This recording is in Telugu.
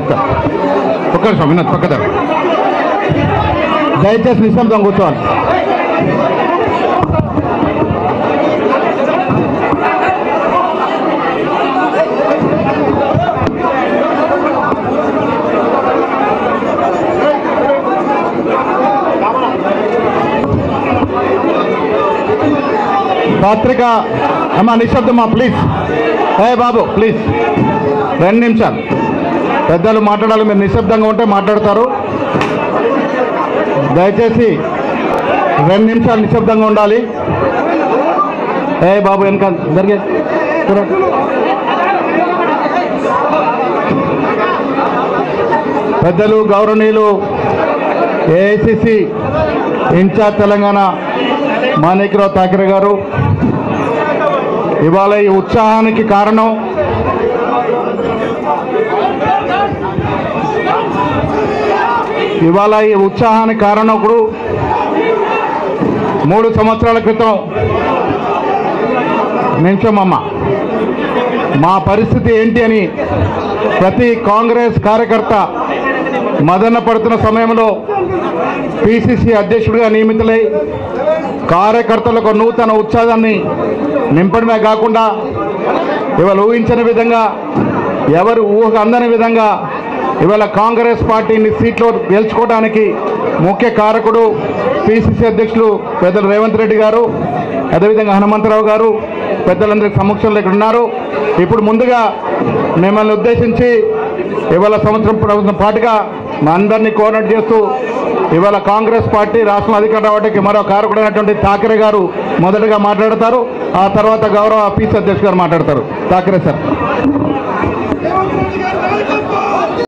చెప్తా ఒక్క నిమిషం వినోద్ పక్కన దయచేసి నిశ్శబ్దం కూర్చోవాలి పత్రిక అమ్మా నిశ్శబ్దమ్మా ప్లీజ్ ఏ బాబు ప్లీజ్ రెండు నిమిషాలు పెద్దలు మాట్లాడాలి మీరు నిశ్శబ్దంగా ఉంటే మాట్లాడతారు దయచేసి రెండు నిమిషాలు నిశ్శబ్దంగా ఉండాలి ఏ బాబు వెనక జరిగే చూడండి. పెద్దలు గౌరవనీయులు ఏఐసిసి ఇన్ఛార్జ్ తెలంగాణ మాణిక్యరావు ఠాకరే గారు ఇవాళ ఈ ఉత్సాహానికి కారణం ఇవాళ ఈ ఉత్సాహానికి కారణం ఇప్పుడు మూడు సంవత్సరాల క్రితం నిమిషమమ్మ మా పరిస్థితి ఏంటి అని ప్రతి కాంగ్రెస్ కార్యకర్త మదన పడుతున్న సమయంలో పిసిసి అధ్యక్షుడిగా నియమితులై కార్యకర్తలకు నూతన ఉత్సాహాన్ని నింపడమే కాకుండా ఇవాళ ఊహించని విధంగా ఎవరు ఊహ అందని విధంగా ఇవాళ కాంగ్రెస్ పార్టీని సీట్లో గెలుచుకోవడానికి ముఖ్య కారకుడు పిసిసి అధ్యక్షులు పెద్దలు రేవంత్ రెడ్డి గారు అదేవిధంగా హనుమంతరావు గారు పెద్దలందరి సమక్షంలో ఇక్కడ ఉన్నారు ఇప్పుడు ముందుగా మిమ్మల్ని ఉద్దేశించి ఇవాళ సంవత్సరం ప్రభుత్వం పాటుగా మా అందరినీ కోఆర్డినేట్ చేస్తూ ఇవాళ కాంగ్రెస్ పార్టీ రాష్ట్రం అధికారం రావడానికి మరో కారకుడైనటువంటి ఠాకరే గారు మొదటగా మాట్లాడతారు ఆ తర్వాత గౌరవ పీసీ అధ్యక్షుడు గారు మాట్లాడతారు ఠాకరే సార్